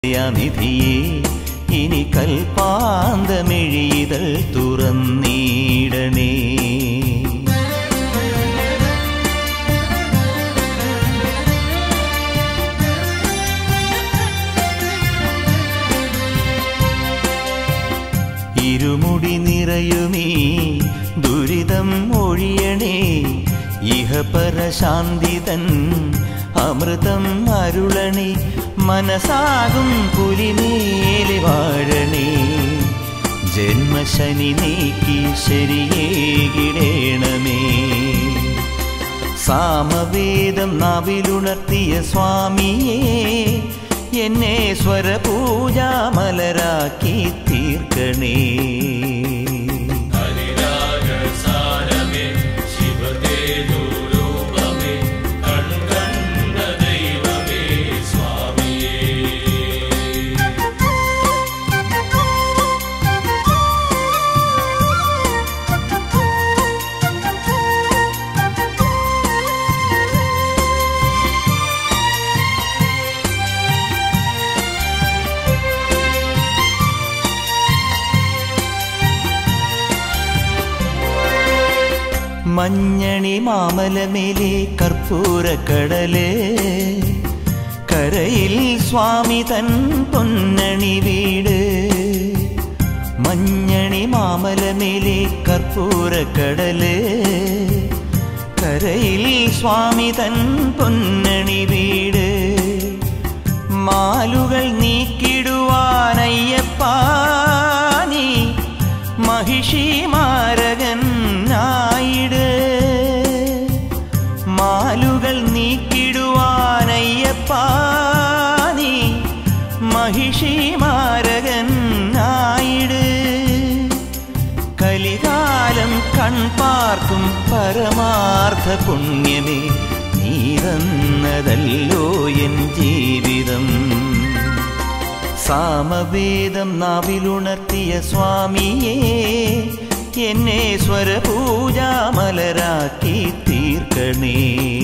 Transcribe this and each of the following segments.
നിധിയെ ഇനി കൽപ്പാന്തമെഴിതൽ തുറന്നീടണേ ഇരുമുടി നിറയുമീ ദുരിതം ഒഴിയണേ ഇഹപരശാന്തിതൻ അമൃതം അരുളണേ മനസാകും പുലിമേലെ വാഴണേ ജന്മശനി നീക്കി ശരിയേകിടേണമേ സാമവേദം നാവിലുണർത്തിയ സ്വാമിയേ എന്നെ സ്വരപൂജാമലരാക്കി തീർക്കണേ ഹരിരാജസാരമേ ശിവതേജോരൂപമേ കൺകണ്ട ദൈവമേ സ്വാമിയേ മഞ്ഞണി മാമലമേലെ കർപ്പൂരക്കടല് കരയിൽ സ്വാമി തൻ പൊന്നണി വീട് മഞ്ഞണി മാമലമേലെ കർപ്പൂരക്കടല് കരയിൽ സ്വാമി തൻ പൊന്നണി വീട് മാലുകൾ നീക്കിടുവാനയ്യപ്പാ നീ മഹിഷി മാരകൻ ആയിട് മാലുകൾ നീക്കിടുവാനയ്യപ്പാ നീ മഹിഷി മാരകൻ ആയിട് കലികാലം കൺപാർക്കും പരമാർത്ഥ പുണ്യമേ നീതന്നതല്ലോ എൻ ജീവിതം സാമവേദം നാവിലുണർത്തിയ സ്വാമിയേ എന്നെ സ്വരപൂജാമലരാക്കി തീർക്കണേ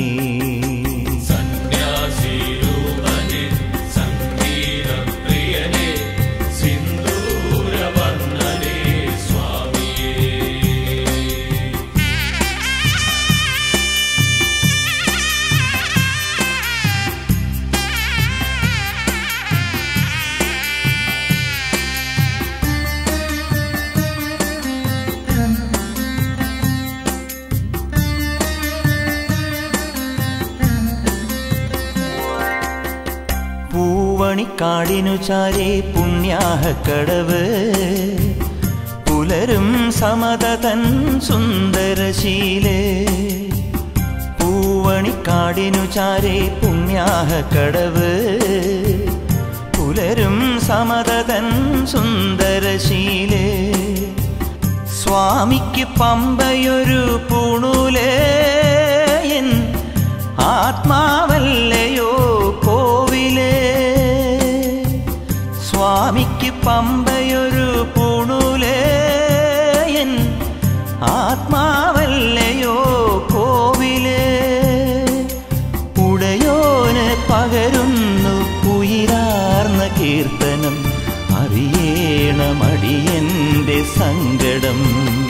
സന്യാസിരൂപനെ സംഗീതപ്രിയനെ സിന്ദൂരവർണ്ണനെ സ്വാമിയേ പൂവണിക്കാടിനു ചാരേ പുണ്യാഹ കടവ് പുലരും സമതതൻ സുന്ദരശീലേ പൂവണിക്കാടിനു ചാരേ പുണ്യാഹ കടവ് പുലരും സമതതൻ സുന്ദരശീലേ സ്വാമിക്ക് പമ്പയൊരു പൂണൂലേ എൻ ആത്മാവല്ലയോ കോവിലേ സ്വാമിക്ക് പമ്പയൊരു പൂണൂലേ എൻ ആത്മാവല്ലയോ കോവിലേ ഉടയോന് പകരുന്നു ഉയരാർന്ന കീർത്തനം അറിയേണമടിയന്റെ സങ്കടം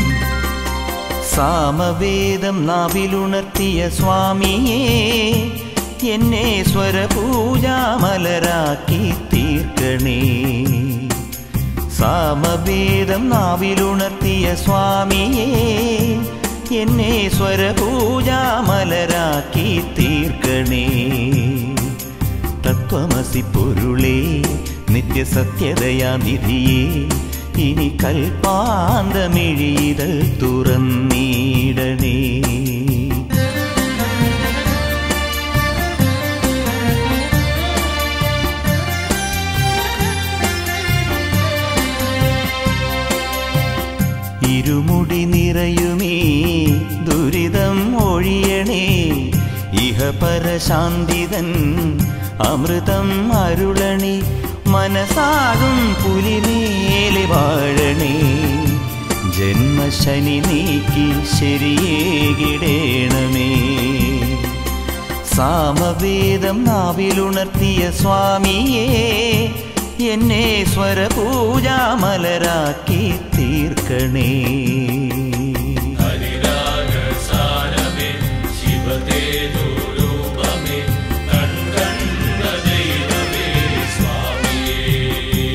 സാമവേദം നാവിലുണർത്തിയ സ്വാമിയേ എന്നെ സ്വരപൂജാമലരാക്കി തീർക്കണേ സാമവേദം നാവിലുണർത്തിയ സ്വാമിയേ എന്നെ സ്വരപൂജാമലരാക്കി തീർക്കണേ തത്വമസി പൊരുളേ നിത്യസത്യതയാ നിധിയേ ഇനി കൽപ്പാന്തമിഴിതൽ തുറന്നീടണേ ഇരുമുടി നിറയുമീ ദുരിതം ഒഴിയണേ ഇഹപരശാന്തിതൻ അമൃതം അരുളണേ മനസാകും പുലിമേലെ വാഴണേ ജന്മശനി നീക്കി ശരിയേകിടേണമേ സാമവേദം നാവിലുണർത്തിയ സ്വാമിയേ എന്നെ സ്വരപൂജാമലരാക്കി തീർക്കണേ ഹരിരാഗസാരമേ ശിവതേജോരൂപമേ കൺകണ്ട ദൈവമേ സ്വാമിയേ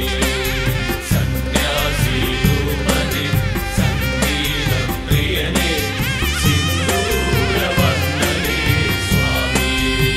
സന്യാസിരൂപനേ സംഗീതപ്രിയനേ സിന്ദൂരവർണ്ണനേ സ്വാമിയേ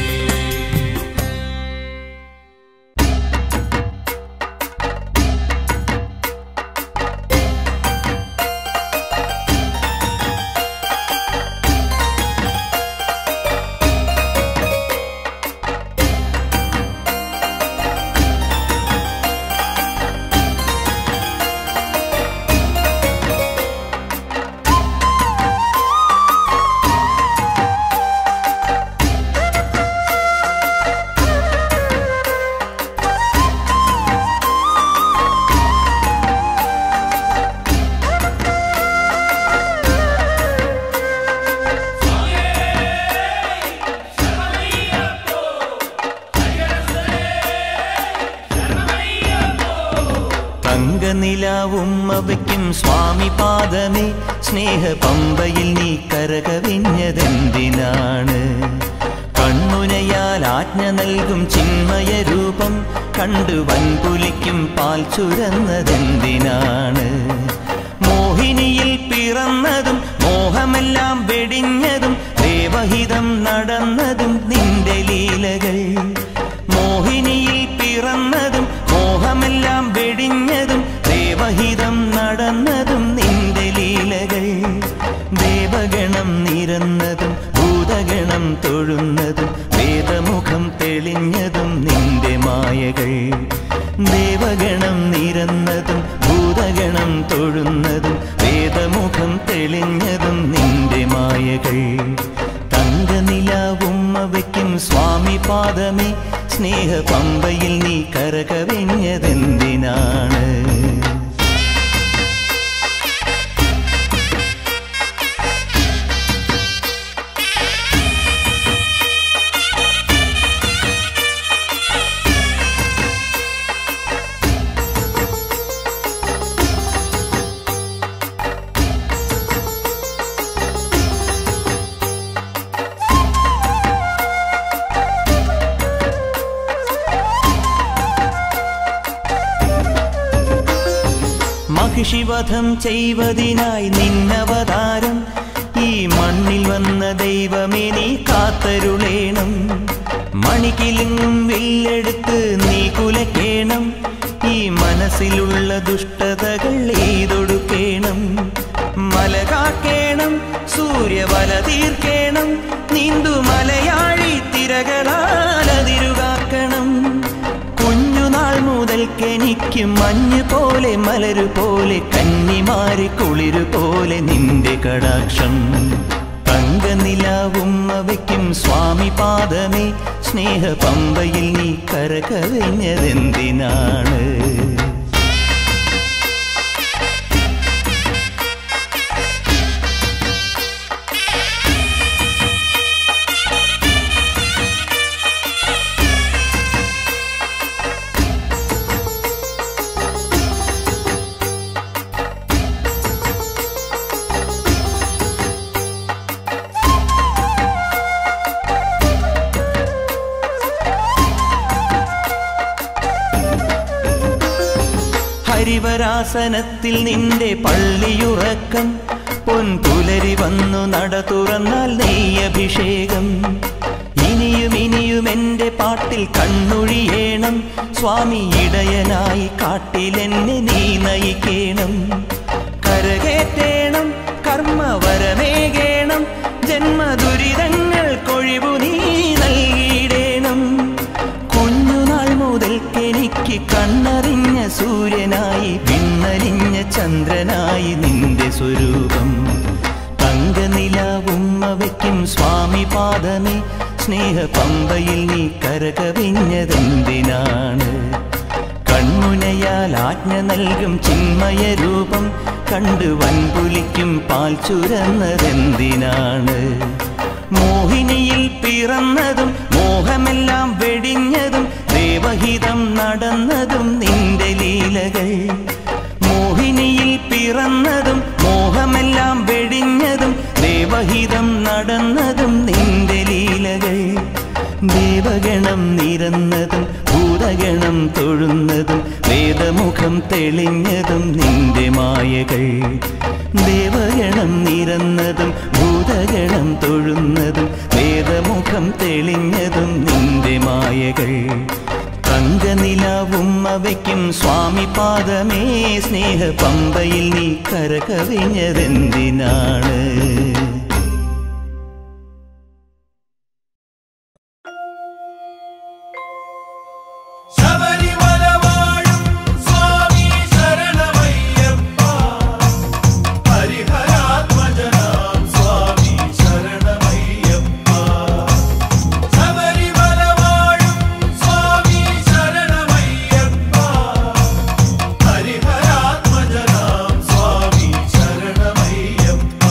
തങ്കനിലാവുമ്മവയ്ക്കും സ്വാമി പാദമേ സ്നേഹ പമ്പയിൽ നീ കരകവിഞ്ഞതെന്തിനാണ് കണ്ണുനയാൽ ആജ്ഞ നൽകും ചിന്മയ രൂപം കണ്ടു വൻപുലിക്കും പാൽ ചുരന്നതെന്തിനാണ് മോഹിനിയിൽ പിറന്നതും മോഹമെല്ലാം വെടിഞ്ഞതും ദേവഹിതം നടന്നതും നിന്റെ ലീലകൾ മോഹിനിയിൽ പിറന്നതും മോഹമെല്ലാം വെടിഞ്ഞതും ദേവഹിതം നടന്നതും നിന്റെ ലീലകൾ ദേവഗണം നിരന്നതും ഭൂതഗണം തൊഴുന്നതും വേദമുഖം തെളിഞ്ഞതും നിന്റെ മായകൾ ദേവഗണം നിരന്നതും ഭൂതഗണം തൊഴുന്നതും വേദമുഖം തെളിഞ്ഞതും നിന്റെ മായകൾ തങ്കനിലാവുമ്മവയ്ക്കും സ്വാമി പാദമേ സ്നേഹ പമ്പയിൽ നീ കരകവിഞ്ഞതെന്തിനാണ് മഹിഷിവധം ചെയ്വതിനായി നിന്നവതാരം ഈ മണ്ണിൽ വന്ന ദൈവമേ നീ കാത്തരുളേണം മണിക്കിലുങ്ങും വില്ലെടുത്ത് നീ കുലക്കേണം ഈ മനസ്സിലുള്ള ദുഷ്ടതകൾ എയ്തൊടുക്കേണം മല കാക്കേണം സൂര്യവല തീർക്കേണം നീന്തു മലയാഴി തിരകളാലതിരുകാക്കണം കുഞ്ഞുനാൾ മുതൽക്കെനിക്ക് മഞ്ഞ് പോലെ മലരു പോലെ കന്നിമാരി കുളിരു പോലെ നിന്റെ കടാക്ഷം തങ്കനിലാവും അവയ്ക്കും സ്വാമി പാദമേ സ്നേഹ പമ്പയിൽ നീ കരകവിഞ്ഞതെന്തിനാണ് ഹരിവരാസനത്തിൽ നിന്റെ പള്ളിയുറക്കം പൊൻപുലരി വന്നു നട തുറന്നാൽ നെയ്യഭിഷേകം ഇനിയും ഇനിയും എൻ്റെ പാട്ടിൽ കണ്ണൊഴിയേണം സ്വാമി ഇടയനായി കാട്ടിലെന്നെ നീ നയിക്കേണം കരകേറ്റേണം കർമ്മവരമേകേണം ജന്മദുരിതങ്ങൾ കൊഴിവു നീ നൽകിയിടേണം കുഞ്ഞുനാൾ മുതൽക്കെനിക്ക് കണ്ണറിഞ്ഞ സൂര്യനായി വിണ്ണലിഞ്ഞ ചന്ദ്രനായി നിന്റെ സ്വരൂപം തങ്കനിലാവും അവയ്ക്കും സ്വാമി പാദമേ സ്നേഹ പമ്പയിൽ നീ കരകവിഞ്ഞതെന്തിനാണ് കൺമുനയാൽ ആജ്ഞ നൽകും ചിന്മയ രൂപം കണ്ടു വൻപുലിക്കും പാൽ ചുരന്നതെന്തിനാണ് മോഹിനിയിൽ പിറന്നതും മോഹ മോഹമെല്ലാം വെടിഞ്ഞതും ദേവഹിതം നടന്നതും നിന്റെ ലീലകൾ മോഹിനിയിൽ പിറന്നതും മോഹമെല്ലാം വെടിഞ്ഞതും ദേവഹിതം നടന്നതും നിന്റെ ലീലകൾ ദേവഗണം നിരന്നതും ഭൂതഗണം തൊഴുന്നതും വേദമുഖം തെളിഞ്ഞതും നിന്റെ മായകൾ ദേവഗണം നിരന്നതും ഭൂതഗണം തൊഴുന്നതും വേദമുഖം തെളിഞ്ഞതും നിന്റെ മായകൾ തങ്കനിലാവും അവയ്ക്കും സ്വാമി പാദമേ സ്നേഹ പമ്പയിൽ നീ കരകവിഞ്ഞതെന്തിനാണ് ശബരിമല വാഴും സ്വാമി ശരണമയ്യപ്പ ഹരിഹരാത്മജനാം സ്വാമി ശരണമയ്യപ്പ ശബരിമല വാഴും സ്വാമി ശരണമയ്യപ്പ ഹരിഹരാത്മജനാം സ്വാമി ശരണമയ്യപ്പ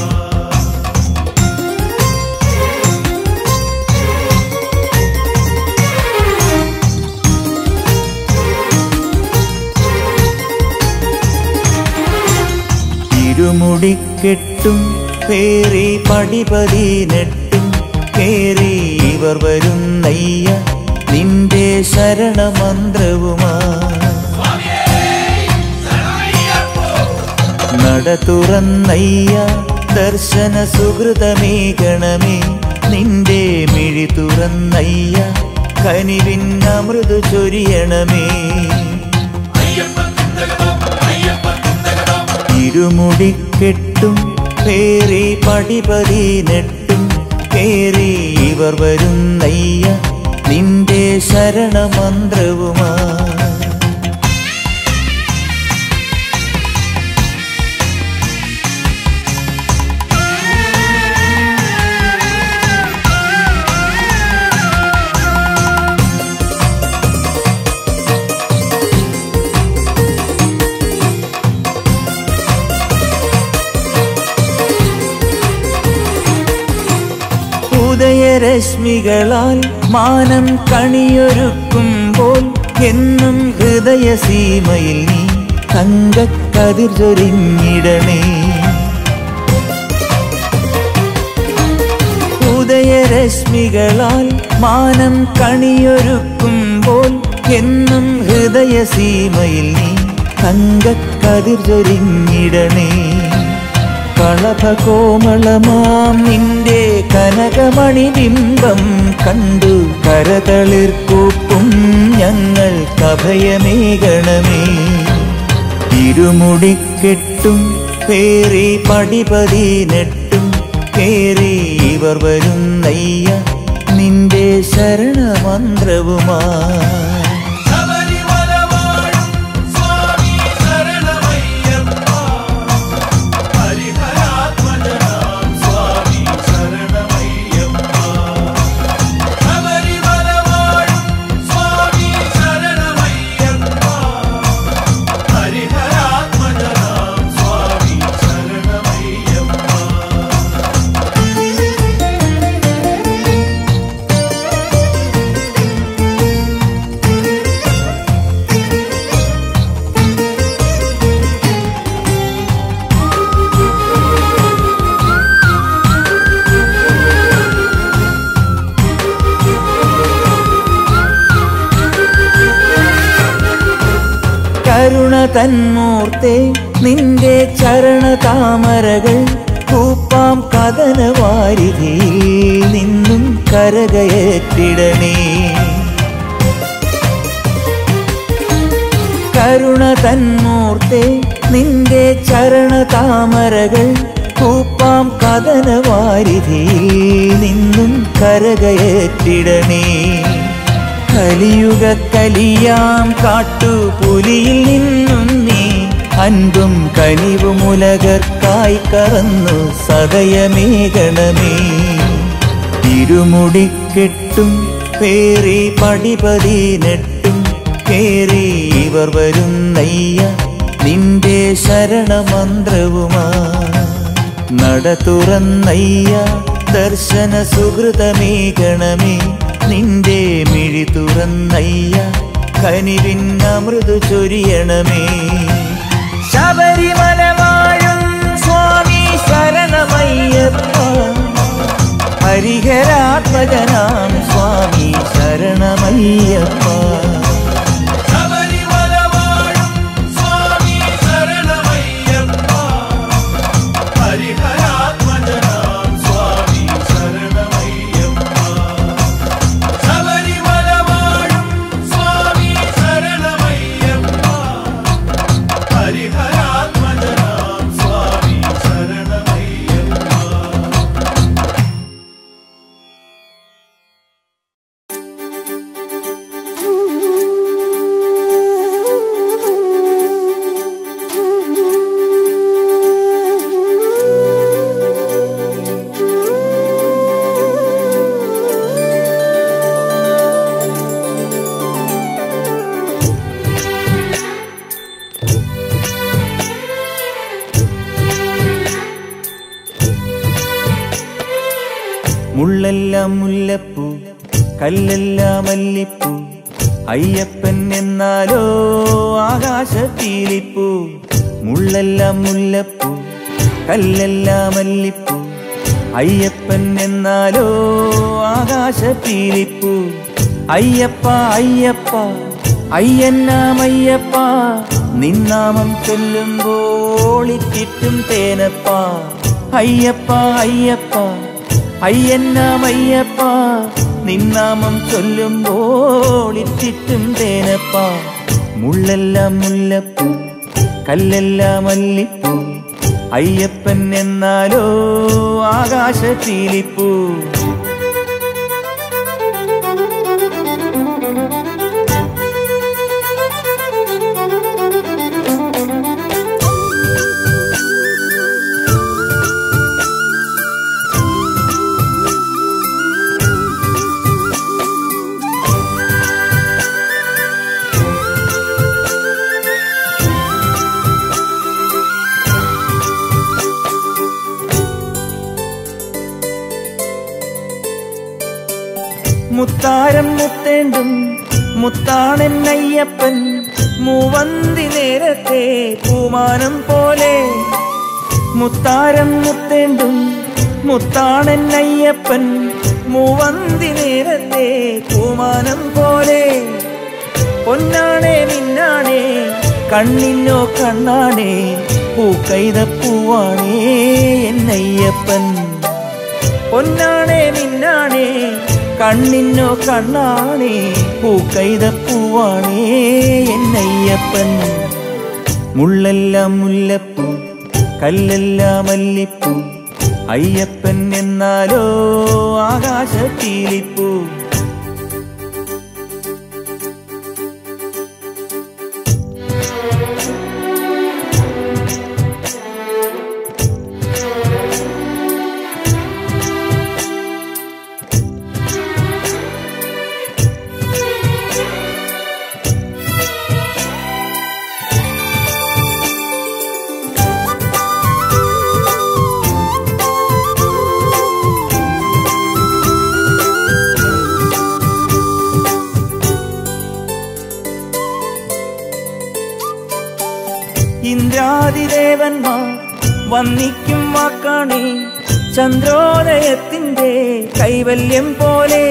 ഇരുമുടിക്കെട്ടും പേറി പടിപതിനെട്ടും കേറി ഇവർ വരുന്നയ്യ നിന്റെ ശരണമന്ത്രവുമാ നട തുറന്നയ്യ ദർശന സുഹൃതമേകണമേ നിന്റെ മിഴി തുറന്നയ്യ കനിവിൻ അമൃതു ചൊരിയണമേ ഇരുമുടിക്കെട്ടും പേറി പടിപതിനെട്ടും കേറി ഇവർ വരുന്നയ്യ നിന്റെ ശരണമന്ത്രവുമാ ഉദയരശ്മികളാൽ മാനം കണിയൊരുക്കുമ്പോൾ എന്നും ഹൃദയസീമയിൽ നീ തങ്കക്കതിർ ചൊരിഞ്ഞിടണേ ഉദയരശ്മികളാൽ മാനം കണിയൊരുക്കുമ്പോൾ എന്നും ഹൃദയസീമയിൽ നീ തങ്കക്കതിർ ചൊരിഞ്ഞിടണേ കളഭകോമളമാം നിന്റെ കനകമണി ബിംബം കണ്ടു കരതളിർക്കൂപ്പും ഞങ്ങൾ കഭയമേകണമേ ഇരുമുടിക്കെട്ടും പേറി പടിപതിനെട്ടും കേറി ഇവർ വരുന്നയ്യ നിന്റെ ശരണമന്ത്രവുമാ ശബരിമല വാഴും സ്വാമി ശരണമയ്യപ്പ ഹരിഹരാത്മജനാം സ്വാമി ശരണമയ്യപ്പ ശബരിമല വാഴും സ്വാമി ശരണമയ്യപ്പ ഹരിഹരാത്മജനാം സ്വാമി ശരണമയ്യപ്പ കരുണ തന്മൂർത്തെ നിന്റെ ചരണ താമരകൾ കൂപ്പാം കഥനവാരിധിയിൽ നിന്നും കരകയറ്റിടണേ കരുണ തന്മൂർത്തെ നിന്റെ ചരണ താമരകൾ കൂപ്പാം കഥനവാരിധിയിൽ നിന്നും കരകയറ്റിടണേ കലിയുഗ കലിയാം കാട്ടുപുലിയിൽ നിന്നും നീ അൻപും കനിവുമുലകർക്കായി കറന്നു സദയമേകണമേ ഇരുമുടിക്കെട്ടും പേറി പടിപതിനെട്ടും കേറി ഇവർ വരുന്നയ്യ നിന്റെ ശരണമന്ത്രവുമാ നട തുറന്നയ്യ ദർശന സുഹൃതമേകണമേ നിന്റെ മിഴി തുറന്നയ്യ കനിവിൻ അമൃതു ചൊരിയണമേ ശബരിമല വാഴും സ്വാമി ശരണമയ്യപ്പ ഹരിഹരാത്മജനാം സ്വാമി ശരണമയ്യപ്പ ശബരിമല വാഴും സ്വാമി ശരണമയ്യപ്പ ഹരിഹരാത്മജനാം സ്വാമി ശരണമയ്യപ്പ ശബരിമല വാഴും സ്വാമി ശരണമയ്യപ്പ ഹരിഹരാത്മജനാം സ്വാമി ശരണമയ്യപ്പ മുള്ളെല്ലാം മുല്ലപ്പൂ കല്ലെല്ലാം മല്ലിപ്പൂ അയ്യപ്പൻ എന്നാലോ ആകാശ പീലിപ്പൂ മുള്ളെല്ലാം മുല്ലപ്പൂ കല്ലെല്ലാം മല്ലിപ്പൂ അയ്യപ്പൻ എന്നാലോ ആകാശ പീലിപ്പൂ അയ്യപ്പ അയ്യപ്പ അയ്യന്നാമയ്യപ്പ നിന്നാമം ചൊല്ലുമ്പോൾ ഇറ്റിറ്റും തേനപ്പ അയ്യപ്പ അയ്യപ്പ അയ്യന്നാമയ്യപ്പ നിന്നാമം ചൊല്ലുമ്പോൾ ഇറ്റിറ്റും തേനപ്പ മുള്ളെല്ലാം മുല്ലപ്പൂ കല്ലെല്ലാം മല്ലിപ്പൂ അയ്യപ്പൻ എന്നാലോ ആകാശ ചീലിപ്പൂ മുത്താരം മുത്തേണ്ടും മുത്താണൻ അയ്യപ്പൻ മൂവന്തി നേരത്തെ പൂമാനം പോലെ മുത്താരം മുത്തേണ്ടും മുത്താണൻ അയ്യപ്പൻ മൂവന്തി നേരത്തെ പൂമാനം പോലെ പൊന്നാണേ മിന്നാണേ കണ്ണിനോ കണ്ണാണേ പൂക്കൈതപ്പൂവാണേ എന്നയ്യപ്പൻ പൊന്നാണേ മിന്നാണേ കണ്ണിനോ കണ്ണാണേ പൂക്കൈതപ്പൂവാണേ എന്നയ്യപ്പൻ മുള്ളെല്ലാം മുല്ലപ്പൂ കല്ലെല്ലാം മല്ലിപ്പൂ അയ്യപ്പൻ എന്നാലോ ആകാശ പീലിപ്പൂ ഇന്ദ്രാതിദേവന്മാർ വന്നിക്കും വാക്കാണേ ചന്ദ്രോദയത്തിന്റെ കൈവല്യം പോലെ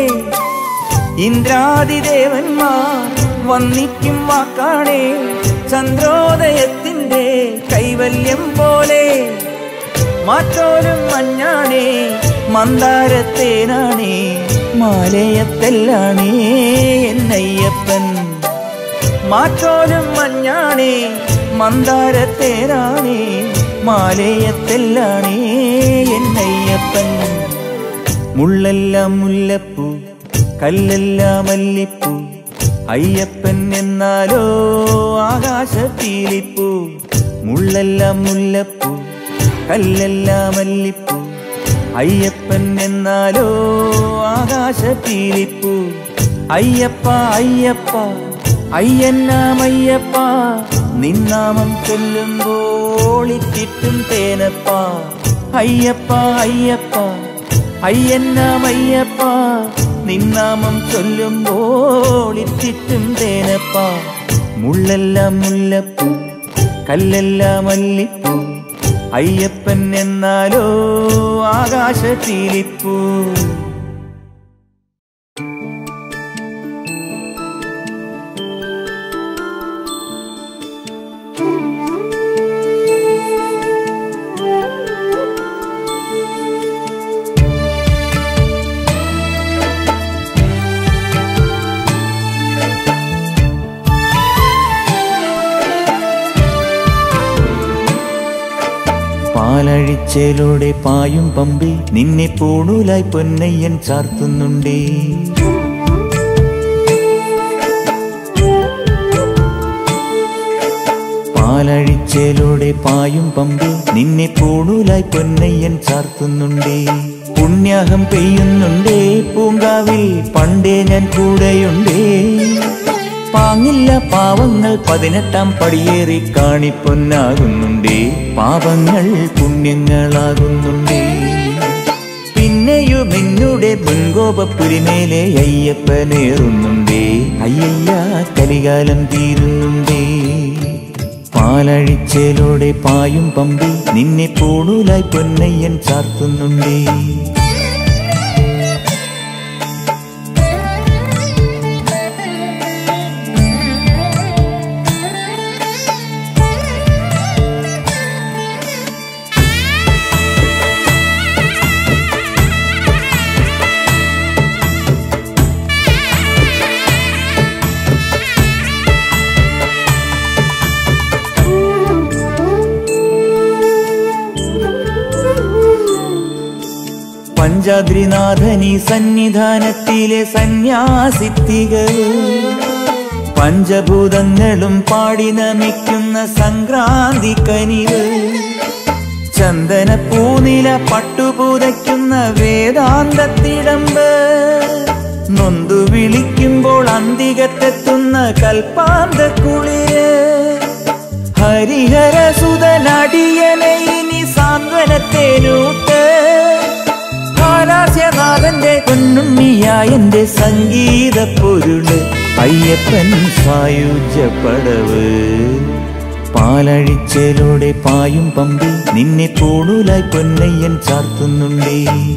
ഇന്ദ്രാതിദേവന്മാർ വന്നിക്കും വാക്കാണേ ചന്ദ്രോദയത്തിന്റെ കൈവല്യം പോലെ മാറ്റോലും മഞ്ഞാണേ മന്ദാരത്തേനാണേ മാലയത്തെല്ലാണേ എന്നയ്യപ്പൻ മാറ്റോലും മഞ്ഞാണേ മന്ദാരത്തേനാണേ മാലയത്തെല്ലാണേ എന്നയ്യപ്പൻ മുള്ളെല്ലാം മുല്ലപ്പൂ കല്ലെല്ലാം മല്ലിപ്പൂ അയ്യപ്പൻ എന്നാലോ ആകാശ പീലിപ്പൂ മുള്ളെല്ലാം മുല്ലപ്പൂ കല്ലെല്ലാം മല്ലിപ്പൂ അയ്യപ്പൻ എന്നാലോ ആകാശ പീലിപ്പൂ അയ്യപ്പ അയ്യപ്പ അയ്യന്നാമയ്യപ്പ നിന്നാമം ചൊല്ലുമ്പോൾ ഇറ്റിറ്റും തേനപ്പ അയ്യപ്പ അയ്യപ്പ അയ്യന്നാമയ്യപ്പ നിന്നാമം ചൊല്ലുമ്പോൾ ഇറ്റിറ്റും തേനപ്പ മുള്ളെല്ലാം മുല്ലപ്പൂ കല്ലെല്ലാം മല്ലിപ്പൂ അയ്യപ്പൻ എന്നാലോ ആകാശ ചീലിപ്പൂ പാലഴിച്ചേലൂടെ പായും പമ്പി നിന്നെ പൂണൂലായി പൊന്നയ്യൻ ചാർത്തുന്നുണ്ടേ പാലഴിച്ചേലൂടെ പായും പമ്പി നിന്നെ പൂണൂലായി പൊന്നയ്യൻ ചാർത്തുന്നുണ്ടേ പുണ്യാഹം പെയ്യുന്നുണ്ടേ പൂങ്കാവിൽ പണ്ടേ ഞാൻ കൂടെയുണ്ടേ പാങ്ങില്ല പാവങ്ങൾ പതിനെട്ടാം പടിയേറി കാണിപ്പൊന്നാകുന്നുണ്ടേ പാപങ്ങൾ പുണ്യങ്ങളാകുന്നുണ്ടേ പിന്നെയും എന്നുടെ മുൻകോപപ്പുരിമേലെ അയ്യപ്പനേറുന്നുണ്ടേ അയ്യയ്യ കലികാലം തീരുന്നുണ്ടേ പാലഴിച്ചേലോടെ പായും പമ്പി നിന്നെ പൂണൂലായി പൊന്നയ്യൻ ചാർത്തുന്നുണ്ടേ പഞ്ചാദ്രിനാഥനി സന്നിധാനത്തിലെ സന്യാസിത്തികൾ പഞ്ചഭൂതങ്ങളും പാടി നമിക്കുന്ന സംക്രാന്തി കനിവ് ചന്ദന പൂനില പട്ടുപൂതയ്ക്കുന്ന വേദാന്തത്തിടമ്പ് നൊന്തു വിളിക്കുമ്പോൾ അന്തികത്തെത്തുന്ന കൽപ്പാന്ത കുളിര് ഹരിഹര സുതനടിയനെ ഇനി സാന്ത്വനത്തേനൂട്ട് ഹാലാസ്യനാഥന്റെ പൊന്നുണ്ണിയായന്റെ സംഗീത പൊരുള് അയ്യപ്പൻ സായുജ്യപ്പടവ് പാലഴിച്ചേലോടെ പായും പമ്പി നിന്നെ പൂണൂലായി പൊന്നയ്യൻ ചാർത്തുന്നുണ്ടേ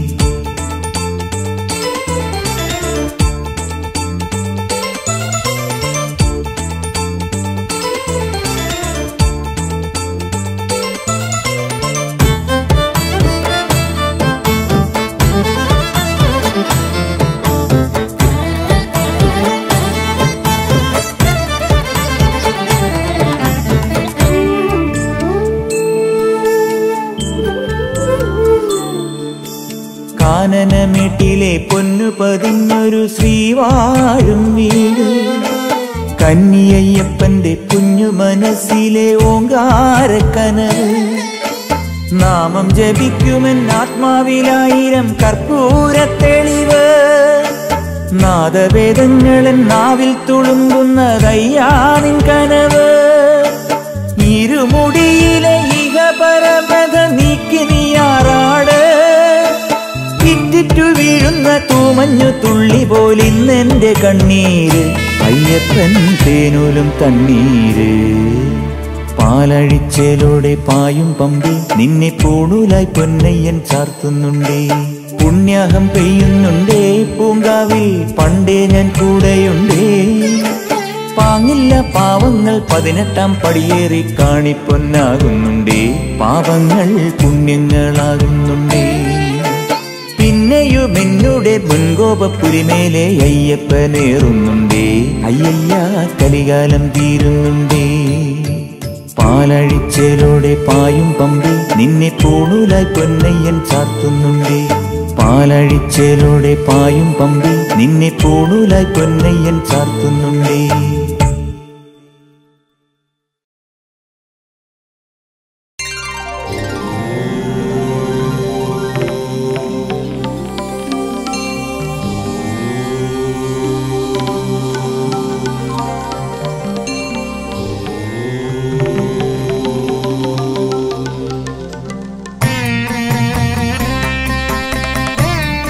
കാനനമേട്ടിലെ പൊന്നു പതിഞ്ഞൊരു ശ്രീവാഴും വീട് കന്നിയയ്യപ്പന്റെ കുഞ്ഞു മനസ്സിലെ ഓങ്കാരക്കനവ് നാമം ജപിക്കുമെൻ ആത്മാവിലായിരം കർപ്പൂര തെളിവ് നാദവേദങ്ങളൻ നാവിൽ തുളുമ്പുന്നതയ്യാനിൻ കനവ് ഇരുമുടിയിലെ ഇഹപരമത നീക്കി നീയാറാട് ഇറ്റിറ്റു വീഴുന്ന തൂമഞ്ഞു തുള്ളി പോലിന്നെന്റെ കണ്ണീര് അയ്യപ്പൻ തേനൂലും തണ്ണീര് പാലഴിച്ചേലോടെ പായും പമ്പി നിന്നെ പൂണൂലായി പൊന്നയ്യൻ ചാർത്തുന്നുണ്ടേ പുണ്യാഹം പെയ്യുന്നുണ്ടേ പൂങ്കാവിൽ പണ്ടേ ഞാൻ കൂടെയുണ്ടേ പാങ്ങില്ല പാവങ്ങൾ പതിനെട്ടാം പടിയേറി കാണിപ്പൊന്നാകുന്നുണ്ടേ പാപങ്ങൾ പുണ്യങ്ങളാകുന്നുണ്ടേ പിന്നെയും എന്നുടെ മുൻകോപപ്പുരിമേലെ അയ്യപ്പനേറുന്നുണ്ടേ അയ്യയ്യ കലികാലം തീരുന്നുണ്ടേ പാലഴിച്ചേലോടെ പായും പമ്പി നിന്നെ പൂണൂലായി പൊന്നയ്യൻ ചാർത്തുന്നുണ്ടേ പാലഴിച്ചേലോടെ പായും പമ്പി നിന്നെ പൂണൂലായി പൊന്നയ്യൻ ചാർത്തുന്നുണ്ടേ Thank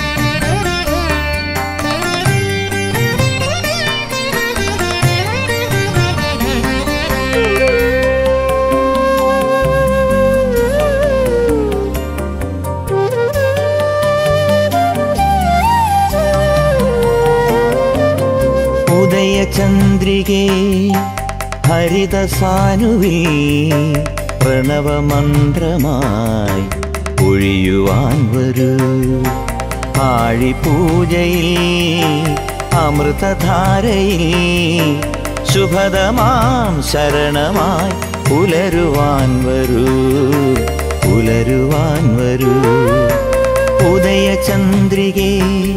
ഉദയചന്ദ്രികേ ഹരിതസാനുവിൽ പ്രണവമന്ത്രമായി ഒഴിയുവാൻ വരൂ ആഴിപൂജയിൽ അമൃതധാരയിൽ ശുഭതമാം ശരണമായി പുലരുവാൻ വരൂ പുലരുവാൻ വരൂ ഉദയചന്ദ്രികേ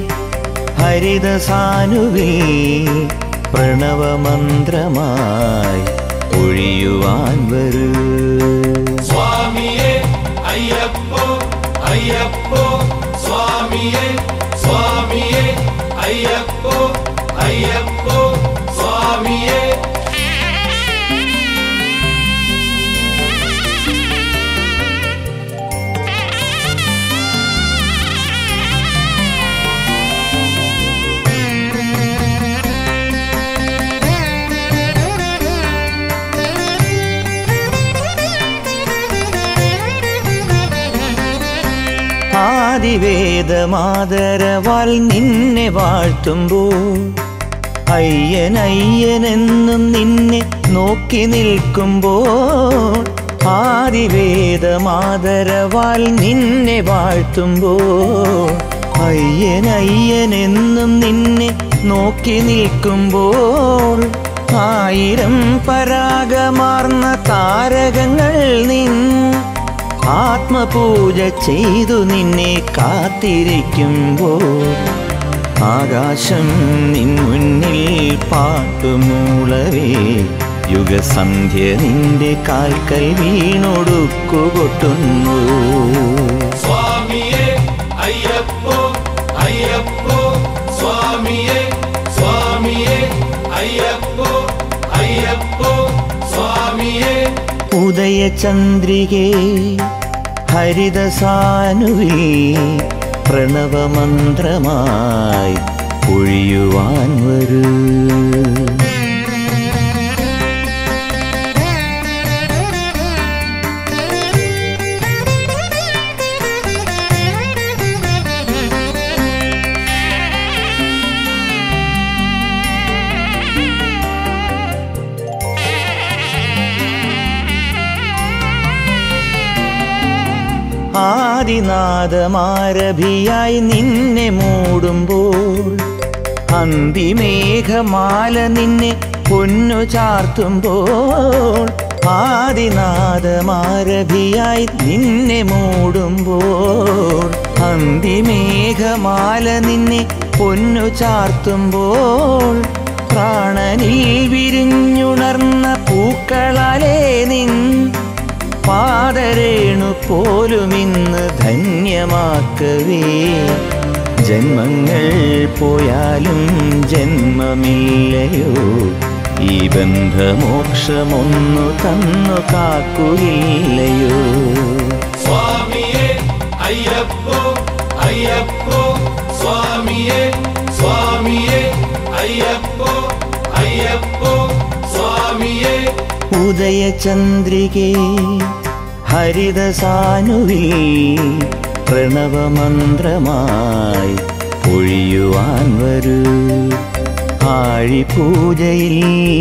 ഹരിതസാനുവിൽ പ്രണവമന്ത്രമായി ഒഴിയുവാൻ വരൂ സ്വാമിയേ അയ്യപ്പോ അയ്യപ്പോ സ്വാമിയേ സ്വാമിയേ അയ്യപ്പോ അയ്യപ്പോ സ്വാമിയേ ആദിവേദമാതരവാൽ നിന്നെ വാഴ്ത്തുമ്പോൾ അയ്യൻ അയ്യനെന്നും നിന്നെ നോക്കി നിൽക്കുമ്പോൾ ആദിവേദമാതരവാൽ നിന്നെ വാഴ്ത്തുമ്പോൾ അയ്യൻ അയ്യനെന്നും നിന്നെ നോക്കി നിൽക്കുമ്പോൾ ആയിരം പരാഗമാർന്ന താരകങ്ങൾ നിൻ ആത്മപൂജ ചെയ്തു നിന്നെ കാത്തിരിക്കുമ്പോൾ ആകാശം നിൻ മുന്നിൽ പാട്ടുമൂളവേ യുഗസന്ധ്യ നിന്റെ കാൽക്കൽ വീണൊടുക്കുകൊട്ടുന്നു സ്വാമിയേ അയ്യപ്പോ അയ്യപ്പോ സ്വാമിയേ സ്വാമിയേ അയ്യപ്പോ അയ്യപ്പോ സ്വാമിയേ ഉദയചന്ദ്രികേ ഹരിതസാനുവിൽ പ്രണവമന്ത്രമായി ഒഴിയുവാൻ വരൂ ആദിനാദമാരഭിയായി നിന്നെ മൂടുമ്പോൾ അന്തിമേഘമാല നിന്നെ പൊന്നു ചാർത്തുമ്പോൾ ആദിനാദമാരഭിയായി നിന്നെ മൂടുമ്പോൾ അന്തിമേഘമാല നിന്നെ പൊന്നു ചാർത്തുമ്പോൾ പ്രാണനിൽ വിരിഞ്ഞുണർന്ന പൂക്കളാലേ നിൻ പാദരേണു പോലും ഇന്ന് ധന്യമാക്കവേ ജന്മങ്ങൾ പോയാലും ജന്മമില്ലയോ ഈ ബന്ധമോക്ഷമൊന്നു തന്നു കാക്കുകയില്ലയോ സ്വാമിയേ അയ്യപ്പോ അയ്യപ്പോ സ്വാമിയേ സ്വാമിയേ അയ്യപ്പോ അയ്യപ്പോ സ്വാമിയേ ഉദയചന്ദ്രികേ ഹരിതസാനുവിൽ പ്രണവമന്ത്രമായി ഒഴിയുവാൻ വരൂ ആഴിപൂജയിൽ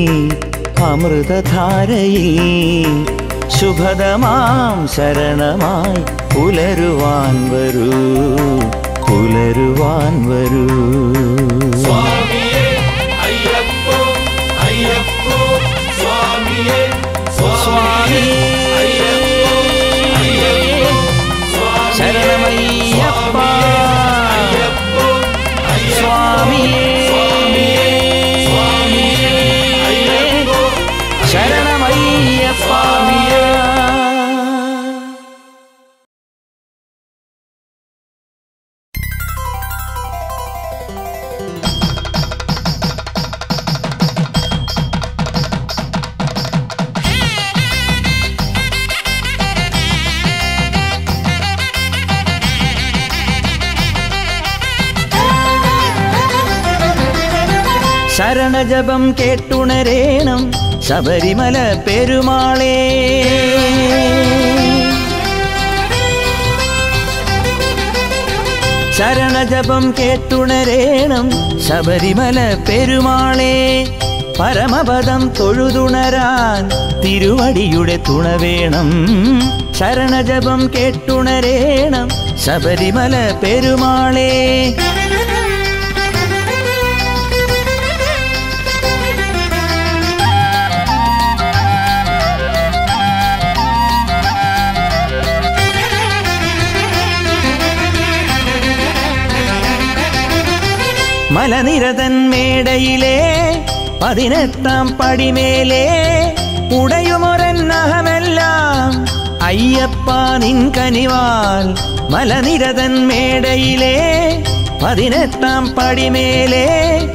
അമൃതധാരയിൽ ശുഭതമാം ശരണമായി പുലരുവാൻ വരൂ പുലരുവാൻ വരൂ സ്വാമിയേ അയ്യപ്പോ അയ്യപ്പോ സ്വാമിയേ സ്വാമി അയ്യപ്പോ അയ്യപ്പോ സ്വാമിയേ ശരണമയ്യപ്പ അയ്യപ്പോ അയ്യപ്പോ സ്വാമിയേ സ്വാമിയേ അയ്യപ്പോ ശരണമയ്യപ്പ ശരണജപം കേട്ടുണരേണം ശബരിമല പെരുമാളേ ശരണജപം കേട്ടുണരേണം ശബരിമല പെരുമാളേ പരമപദം തൊഴുതുണരാൻ തിരുവടിയുടെ തുണ വേണം ശരണജപം കേട്ടുണരേണം ശബരിമല പെരുമാളേ മലനിരതൻ മേടയിലെ പതിനെട്ടാം പടിമേലെ ഉടയുമൊരന്നഹമെല്ലാം അയ്യപ്പ നിൻ കനിവാൽ മലനിരതൻ മേടയിലെ പതിനെട്ടാം പടിമേലെ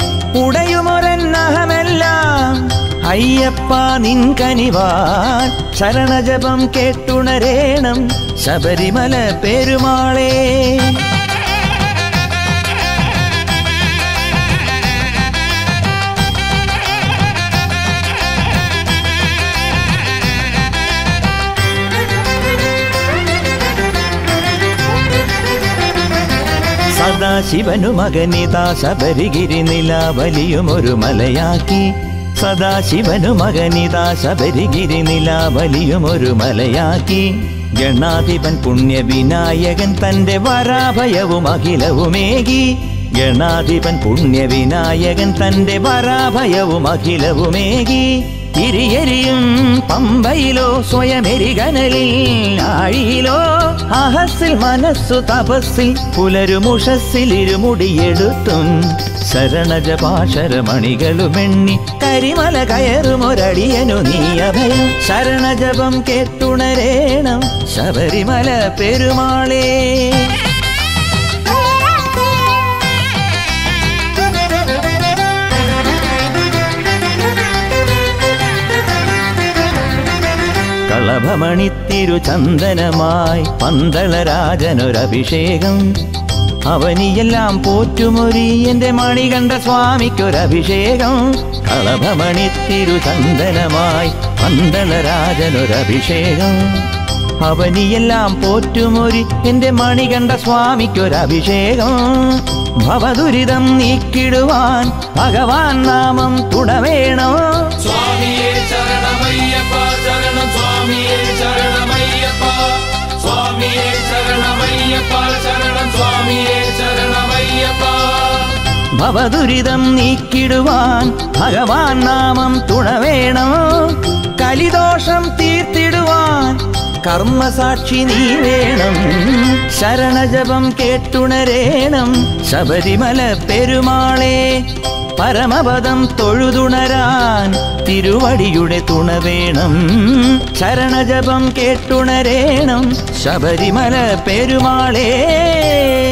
ഉടയുമൊരന്നഹമെല്ലാം അയ്യപ്പ നിൻ കനിവാൽ ശരണജപം കേട്ടുണരേണം ശബരിമല പെരുമാളേ സദാശിവനു മകനിതാ ശബരിഗിരി നിലാവലിയും ഒരു മലയാക്കി സദാശിവനു മകനിതാ ശബരിഗിരി നിലാവലിയും ഒരു മലയാക്കി ഗണാധിപൻ പുണ്യവിനായകൻ തന്റെ വരാഭയവും അഖിലവുമേകി ഗണാധിപൻ പുണ്യവിനായകൻ തന്റെ വരാഭയവും അഖിലവുമേകി തിരിയരിയും പമ്പയിലോ സ്വയമെരികനലിൽ ആഴിയിലോ അഹസിൽ മനസ്സു തപസ്സിൽ പുലരുമുഷസ്സിൽ ഇരുമുടിയെടുത്തും ശരണജപാശരമണികളുമെണ്ണി കരിമല കയറുമൊരടിയനു നീ അഭയം ശരണജപം കേട്ടുണരേണം ശബരിമല പെരുമാളേ കളഭമണിത്തിരു ചന്ദനമായി പന്തളരാജനൊരഭിഷേകം അവനിയെല്ലാം പോറ്റുമൊരി എന്റെ മണികണ്ഠ സ്വാമിക്കൊരഭിഷേകം കളഭമണിത്തിരു ചന്ദനമായി പന്തളരാജനൊരഭിഷേകം അവനിയെല്ലാം പോറ്റുമൊരി എന്റെ മണികണ്ഠ സ്വാമിക്കൊരഭിഷേകം ഭവദുരിതം നീക്കിടുവാൻ ഭഗവാൻ നാമം തുടവേണോ സ്വാമിയേ ശരണമയ്യപ്പ ശരണം സ്വാമിയേ ശരണമയ്യപ്പ സ്വാമിയേ ശരണമയ്യപ്പ ശരണം സ്വാമിയേ ശരണമയ്യപ്പ ഭവദുരിതം നീക്കിടുവാൻ ഭഗവാൻ നാമം തുണവേണം കലിദോഷം തീർത്തിടുവാൻ കർമ്മസാക്ഷി നീ വേണം ശരണജപം കേട്ടുണരേണം ശബരിമല പെരുമാളേ പരമപദം തൊഴുതുണരാൻ തിരുവടിയുടെ തുണ വേണം ശരണജപം കേട്ടുണരേണം ശബരിമല പെരുമാളേ